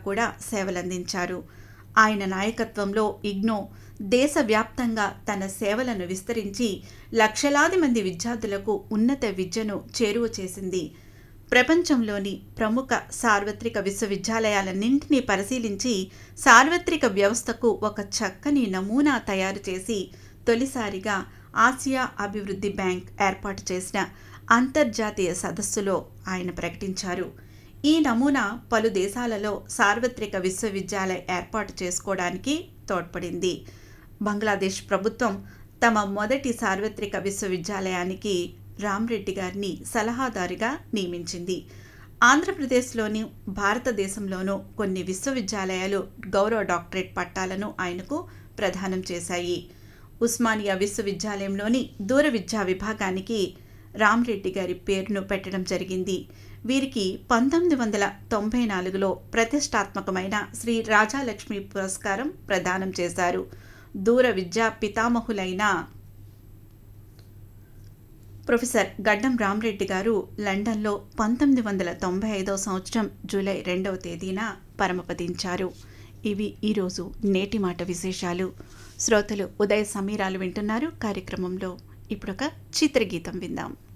కూడా సేవలందించారు ఆయన నాయకత్వంలో ఇగ్నో దేశవ్యాప్తంగా తన సేవలను విస్తరించి లక్షలాది మంది విద్యార్థులకు ఉన్నత విద్యను చేరువ చేసింది ప్రపంచంలోని ప్రముఖ సార్వత్రిక విశ్వవిద్యాలయాలన్నింటినీ పరిశీలించి సార్వత్రిక వ్యవస్థకు ఒక చక్కని నమూనా తయారు చేసి తొలిసారిగా ఆసియా అభివృద్ధి బ్యాంక్ ఏర్పాటు చేసిన అంతర్జాతీయ సదస్సులో ఆయన ప్రకటించారు ఈ నమూనా పలు దేశాలలో సార్వత్రిక విశ్వవిద్యాలయ ఏర్పాటు చేసుకోవడానికి తోడ్పడింది బంగ్లాదేశ్ ప్రభుత్వం తమ మొదటి సార్వత్రిక విశ్వవిద్యాలయానికి రామ్రెడ్డి గారిని సలహాదారుగా నియమించింది ఆంధ్రప్రదేశ్లోని భారతదేశంలోనూ కొన్ని విశ్వవిద్యాలయాలు గౌరవ డాక్టరేట్ పట్టాలను ఆయనకు ప్రదానం చేశాయి ఉస్మానియా విశ్వవిద్యాలయంలోని దూర విద్యా విభాగానికి రామ్రెడ్డి గారి పేరును పెట్టడం జరిగింది వీరికి పంతొమ్మిది వందల తొంభై నాలుగులో ప్రతిష్టాత్మకమైన శ్రీ రాజాలక్ష్మి పురస్కారం ప్రదానం చేశారు దూర విద్యా పితామహులైన ప్రొఫెసర్ గడ్డం రామరెడ్డి గారు లండన్లో పంతొమ్మిది వందల తొంభై ఐదవ సంవత్సరం జూలై రెండవ తేదీన పరమపదించారు ఇవి ఈరోజు నేటి మాట విశేషాలు శ్రోతలు ఉదయ సమీరాలు వింటున్నారు కార్యక్రమంలో ఇప్పుడొక చిత్రగీతం విందాం